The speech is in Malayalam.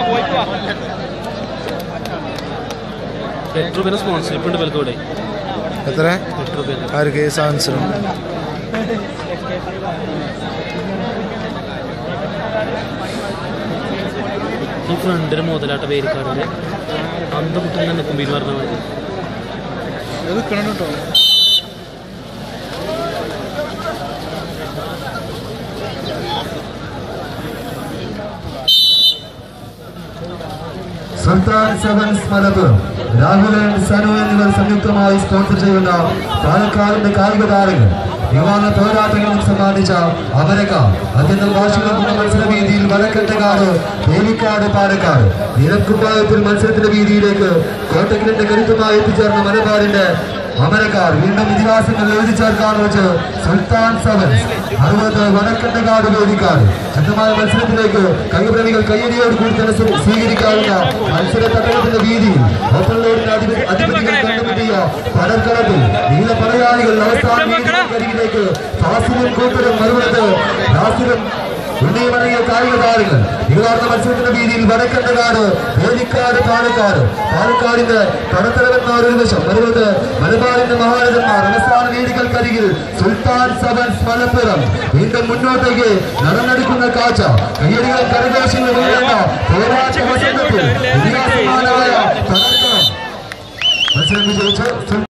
എട്ട് രൂപേനെ സ്പോൺസർഷിപ്പ് ഉണ്ട് വിലക്കോടെ എത്ര എട്ട് രൂപേനെ ആർക്ക് സാൻസിനും ഈ ഫ്രണ്ടിന് മുതലാട്ട പേരിക്കാടില് അന്തമുട്ടം നിൽക്കും ബീര് പറഞ്ഞ മതി അത് കേട്ടോ സുൽത്താൻ സെവൻസ് മലപ്പുറം രാഹുലൻ സനു എന്നിവർ സംയുക്തമായി സ്പോൺസർ ചെയ്യുന്ന പാലക്കാടിന്റെ കായിക താരങ്ങൾ വിമാന പോരാട്ടങ്ങളിൽ സമ്മാനിച്ച അമരക്ക അത്യന്തം വാർഷികമായ മത്സര വേദിയിൽ വടക്കെട്ടക്കാട് തേലിക്കാട് പാലക്കാട് നിലക്കുപ്പായത്തിൽ മത്സരത്തിന്റെ വേദിയിലേക്ക് കോട്ടക്കിലിന്റെ കരുത്തുമായി എത്തിച്ചേർന്ന മലബാറിന്റെ അമരക്കാർ വീണ്ടും ഇതിഹാസങ്ങൾ എഴുതി ചേർക്കാൻ വെച്ച് സുൽത്താൻ സെവൻസ് അറുപത് വടക്കെട്ടക്കാട് വേദിക്കാട് ശക്തമായ മത്സരത്തിലേക്ക് കൈപ്രേമികൾ കയ്യടിയോട് കൂടി തന്നെ സ്വീ- സ്വീകരിക്കാവുന്ന മത്സര തട്ടകത്തിന്റെ വീതിയിൽ ഓപ്പൺലോഡിന്റെ അധിപതി അധിപതികൾ കണ്ടുപിടിയ പടർക്കളത്തിൽ നീല പടയാളികൾ അവസാന വേദിക്കരികിലേക്ക് ഫാസിലും കൂട്ടരും മറുപടത്ത് നാസിലും ഉണ്ണിയമടങ്ങിയ കായിക താരങ്ങൾ നിങ്ങളാർന്ന മത്സരത്തിന്റെ വീതിയിൽ വടക്കണ്ടകാട് വേലിക്കാട് പാലക്കാട് പാലക്കാടിന്റെ കടത്തലവന്മാർ ഒരു വശം മറുപത് മലബാറിന്റെ മഹാരഥന്മാർ അവസാന വേദികൾക്കരികിൽ സുൽത്താൻ സെവൻസ് മലപ്പുറം വീണ്ടും മുന്നോട്ടേക്ക് നടന്നെടുക്കുന്ന കാഴ്ച കയ്യടികളും കരഘോഷങ്ങളും ഉയർന്ന പോരാട്ട വസന്തത്തിൽ ഇതിഹാസമാനായ തകർക്കണം മത്സരം വിജയിച്ച്